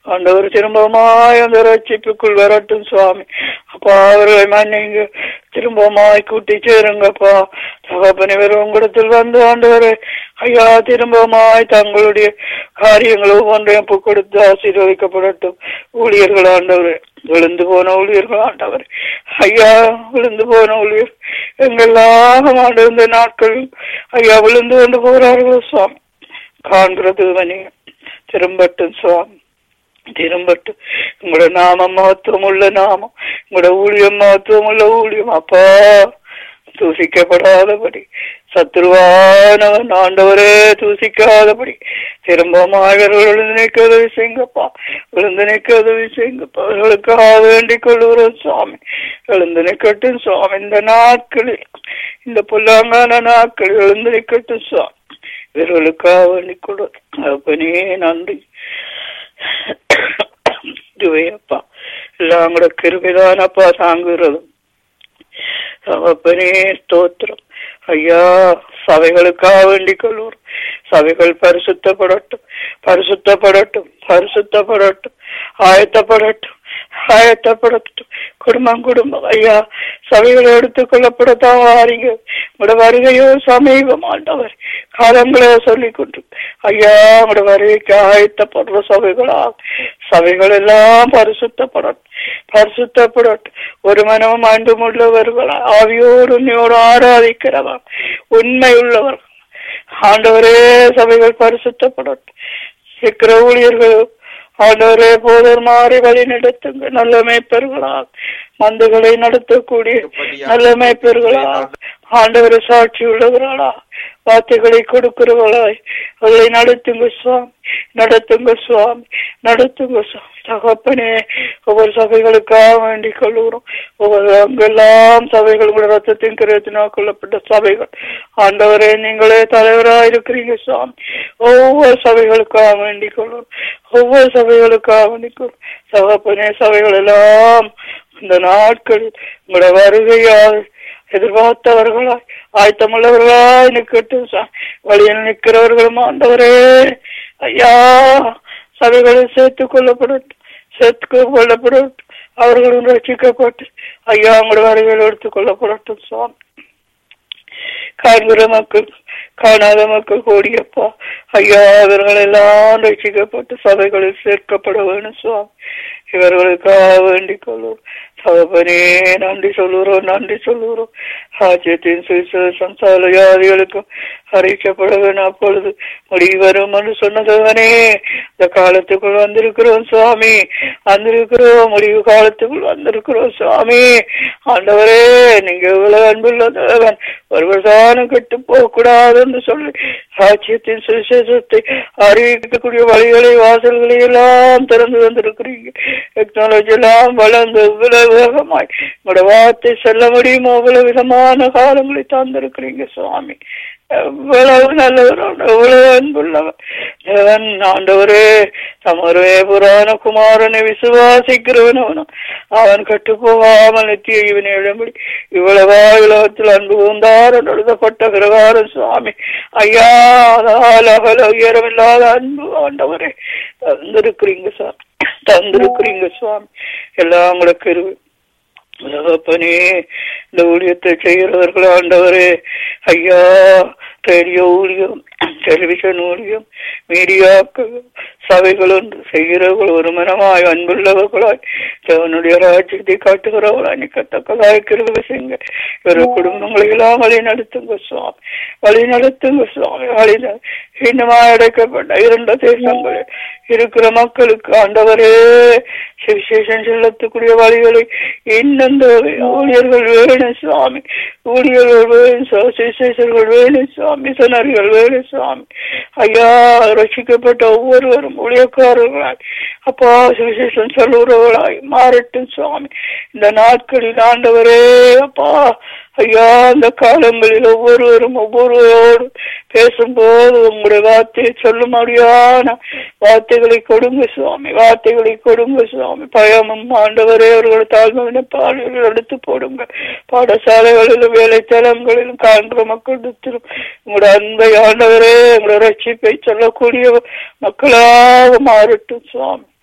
ஆண்டவர் திரும்பமாய் அந்த ரட்சிப்புக்குள் வரட்டும் சுவாமி அப்பா அவர்களை மன்னிங்க திரும்பமாய் கூட்டி சேருங்கப்பா தகப்பனை வெறும் உங்களிடத்தில் வந்து ஆண்டவரே ஐயா திரும்பமாய் தங்களுடைய காரியங்கள் ஒவ்வொன்றையும் ஒப்புக் கொடுத்து ஆசீர்வதிக்கப்படட்டும் ஊழியர்கள் ஆண்டவரே விழுந்து போன ஊழியர்கள் ஆண்டவர் ஐயா விழுந்து போன ஊழியர் எங்கெல்லாம் ஆண்டு இந்த நாட்கள் ஐயா விழுந்து கொண்டு போறார்கள் சுவாமி காண்கிறது மணி திரும்பட்டும் சுவாமி திரும்பட்டும் உங்களோட நாமம் மகத்துவம் உள்ள நாமம் உங்களோட ஊழியம் மகத்துவம் உள்ள ஊழியம் அப்பா தூசிக்கப்படாதபடி சத்துருவானவன் ஆண்டவரே தூசிக்காதபடி திரும்பமாக விழுந்து நிற்க உதவி செய்யுங்கப்பா விழுந்து நிற்க உதவி செய்யுங்கப்பா அவர்களுக்காக வேண்டிக் கொள்கிறோம் சுவாமி எழுந்து நிற்கட்டும் சுவாமி இந்த நாட்களில் இந்த புல்லாங்கான நாட்களில் எழுந்து நிற்கட்டும் சுவாமி இவர்களுக்காக வேண்டிக் கொள்வோம் அப்பனே நன்றி இதுவே அப்பா எல்லாம் கூட கிருபிதான் அப்பா தாங்குகிறதும் அப்பனே ஸ்தோத்திரம் ஐயா சபைகளுக்காக வேண்டிக் கொள்வோம் சபைகள் பரிசுத்தப்படட்டும் பரிசுத்தப்படட்டும் பரிசுத்தப்படட்டும் ஆயத்தப்படட்டும் ஆயத்தப்படட்டும் குடும்பம் குடும்பம் ஐயா சபைகளை எடுத்துக் கொள்ளப்படத்தான் வாரீங்க உங்களோட வருகையோ சமீபம் ஆண்டவர் காலங்களோ சொல்லிக் கொண்டு ஐயா உங்களோட வருகைக்கு ஆயத்தப்படுற சபைகளா சபைகள் எல்லாம் பரிசுத்தப்படட்டும் பரிசுத்தப்படட்டும் ஒரு மனமும் அன்பும் உள்ளவர்களா ஆவியோடு உன்னையோடு ஆராதிக்கிறவா உண்மை உள்ளவர்கள் ஆண்டவரே சபைகள் பரிசுத்தப்படட்டும் சிக்கிற ஊழியர்கள் ஆண்டவரே போதர் மாறி வழி நடத்துங்க நல்ல மேய்ப்பர்களாக மந்துகளை நடத்தக்கூடிய நல்ல மேய்ப்பர்களாக ஆண்டவரை சாட்சி உள்ளவர்களா வார்த்தைகளை கொடுக்கிறவர்களாய் அவர்களை நடத்துங்க சுவாமி நடத்துங்க சுவாமி நடத்துங்க சுவாமி தகப்பனே ஒவ்வொரு சபைகளுக்காக வேண்டிக் கொள்கிறோம் ஒவ்வொரு அங்கெல்லாம் சபைகள் கூட ரத்தத்தின் கிரத்தினால் கொள்ளப்பட்ட சபைகள் ஆண்டவரே நீங்களே தலைவராக இருக்கிறீங்க சுவாமி ஒவ்வொரு சபைகளுக்காக வேண்டிக் கொள்கிறோம் ஒவ்வொரு சபைகளுக்காக வேண்டிக் கொள்கிறோம் தகப்பனே சபைகள் எல்லாம் இந்த நாட்களில் உங்களுடைய வருகையால் எதிர்பார்த்தவர்களாய் ஆயத்தமுள்ளவர்களாய் நிற்கட்டும் வழியில் நிற்கிறவர்களும் ஆண்டவரே ஐயா சபைகளில் சேர்த்துக் கொள்ளப்படட்டும் சேர்த்து கொள்ளப்படட்டும் அவர்களும் ரசிக்கப்பட்டு ஐயா உங்களுடைய வருகையில் எடுத்துக் கொள்ளப்படட்டும் சுவாமி காண்கிற மக்கள் காணாத மக்கள் கோடியப்பா ஐயா இவர்கள் எல்லாம் ரசிக்கப்பட்டு சபைகளில் சேர்க்கப்பட வேணும் சுவாமி இவர்களுக்காக வேண்டிக் கொள்வோம் தகப்பனே நன்றி சொல்லுறோம் நன்றி சொல்லுறோம் ராஜ்யத்தின் சுவிசேஷம் சகலஜாதிகளுக்கும் அறிவிக்கப்பட வேணும் அப்பொழுது முடிவு வரும் என்று சொன்னதவனே இந்த காலத்துக்குள் வந்திருக்கிறோம் சுவாமி வந்திருக்கிறோம் முடிவு காலத்துக்குள் வந்திருக்கிறோம் சுவாமி ஆண்டவரே நீங்க இவ்வளவு அன்புள்ள தேவன் ஒருவர் தானும் கெட்டு போக கூடாது என்று சொல்லி ராஜ்யத்தின் சுவிசேஷத்தை அறிவிக்கக்கூடிய வழிகளை வாசல்களை எல்லாம் திறந்து வந்திருக்கிறீங்க டெக்னாலஜி எல்லாம் வளர்ந்து இவ்வளவு வேகமாய் உங்களோட வார்த்தை சொல்ல முடியுமோ அவ்வளவு விதமான காலங்களை தந்திருக்கிறீங்க சுவாமி எவ்வளவு நல்லவர் எவ்வளவு அன்புள்ளவர் தேவன் ஆண்டவரே தமரே புராண குமாரனை விசுவாசிக்கிறவனும் அவன் கட்டு போகாமல் நித்திய இவனை எழும்படி இவ்வளவா உலகத்தில் அன்பு வந்தார் என்று எழுதப்பட்ட பிரகாரம் சுவாமி ஐயா அதால் அகல உயரமில்லாத அன்பு ஆண்டவரே தந்திருக்கிறீங்க சார் தந்திருக்கிறீங்க சுவாமி எல்லாம் உங்களுக்கு இருக்கு தகப்பனே இந்த ஊழியத்தை செய்கிறவர்கள் ஆண்டவரே ஐயா ரேடியோ ஊழியம் டெலிவிஷன் ஊழியம் மீடியாக்கள் சபைகள் ஒன்று செய்கிறவர்கள் ஒரு மனமாய் அன்புள்ளவர்களாய் தேவனுடைய ராஜ்யத்தை காட்டுகிறவர்களாய் நிற்கத்தக்கதாய் கிருபை செய்யுங்க இவர குடும்பங்களை எல்லாம் வழி நடத்துங்க சுவாமி வழி நடத்துங்க சுவாமி வழி இன்னுமாய் அடைக்கப்பட்ட இரண்டு தேசங்களில் இருக்கிற மக்களுக்கு ஆண்டவரே சுவிசேஷம் செல்லத்துக்குரிய வழிகளை இன்னும் ஊழியர்கள் வேணும் சுவாமி ஊழியர்கள் வேணும் சுவிசேஷர்கள் வேணும் சுவாமி சனர்கள் வேணும் சுவாமி ஐயா ரசிக்கப்பட்ட ஒவ்வொருவரும் ஊழியக்காரர்களாய் அப்பா சுவிசேஷம் சொல்லுறவர்களாய் மாறட்டும் சுவாமி இந்த நாட்களில் ஆண்டவரே அப்பா ஐயா அந்த காலங்களில் ஒவ்வொருவரும் ஒவ்வொருவரோடு பேசும்போது உங்களுடைய வார்த்தையை சொல்லும்படியான வார்த்தைகளை கொடுங்க சுவாமி வார்த்தைகளை கொடுங்க சுவாமி பயமும் ஆண்டவரே அவர்கள் தாழ்மையான பாடல்கள் எடுத்து போடுங்க பாடசாலைகளிலும் வேலைத்தலங்களிலும் காண்கிற மக்களிடத்திலும் உங்களோட அன்பை ஆண்டவரே உங்களோட ரட்சிப்பை சொல்லக்கூடிய மக்களாக மாறட்டும் சுவாமி